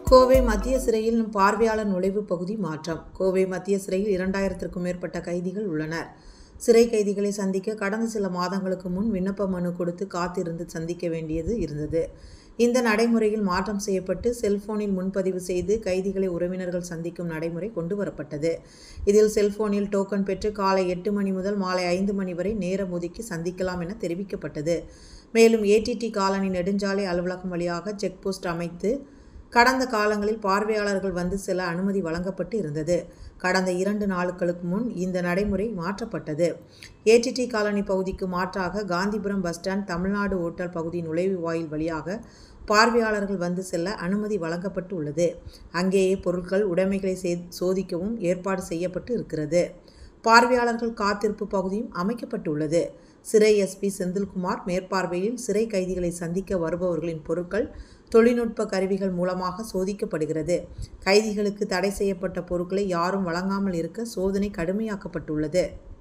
கோவை மத்திய சிறையில் பார்வையாளர் நுழைவு பகுதி மாற்றம் கோவை மத்திய சிறையில் இரண்டாயிரத்திற்கும் மேற்பட்ட கைதிகள் உள்ளனர் சிறை கைதிகளை சந்திக்க கடந்த சில மாதங்களுக்கு முன் விண்ணப்ப மனு கொடுத்து காத்திருந்து சந்திக்க வேண்டியது இருந்தது இந்த நடைமுறையில் மாற்றம் செய்யப்பட்டு செல்போனில் முன்பதிவு செய்து கைதிகளை உறவினர்கள் சந்திக்கும் நடைமுறை கொண்டு வரப்பட்டது இதில் செல்போனில் டோக்கன் பெற்று காலை எட்டு மணி முதல் மாலை ஐந்து மணி வரை நேரம் ஒதுக்கி சந்திக்கலாம் என தெரிவிக்கப்பட்டது மேலும் ஏடிடி காலனி நெடுஞ்சாலை அலுவலகம் வழியாக செக் போஸ்ட் அமைத்து கடந்த காலங்களில் பார்வையாளர்கள் வந்து செல்ல அனுமதி வழங்கப்பட்டு இருந்தது கடந்த இரண்டு நாட்களுக்கு முன் இந்த நடைமுறை மாற்றப்பட்டது ஏடிடி காலனி பகுதிக்கு மாற்றாக Gandhipuram bus stand Tamil Nadu hotel பகுதி நுழைவு வாயில் வழியாக பார்வையாளர்கள் வந்து செல்ல அனுமதி வழங்கப்பட்டு உள்ளது அங்கேயே பொருட்கள் உடைமைகளை சே சோதிக்கவும் ஏற்பாடு செய்யப்பட்டு இருக்கிறது பார்வையாளர்கள் காத்திருப்பு பகுதியும் அமைக்கப்பட்டுள்ளது சிறை எஸ்பி செந்தில்குமார் மேற்பார்வையில் சிறை கைதிகளை சந்திக்க வருபவர்களின் பொருட்கள் தொழில்நுட்ப கருவிகள் மூலமாக சோதிக்கப்படுகிறது கைதிகளுக்கு தடை செய்யப்பட்ட பொருட்களை யாரும் வழங்காமல் இருக்க சோதனை கடுமையாக்கப்பட்டுள்ளது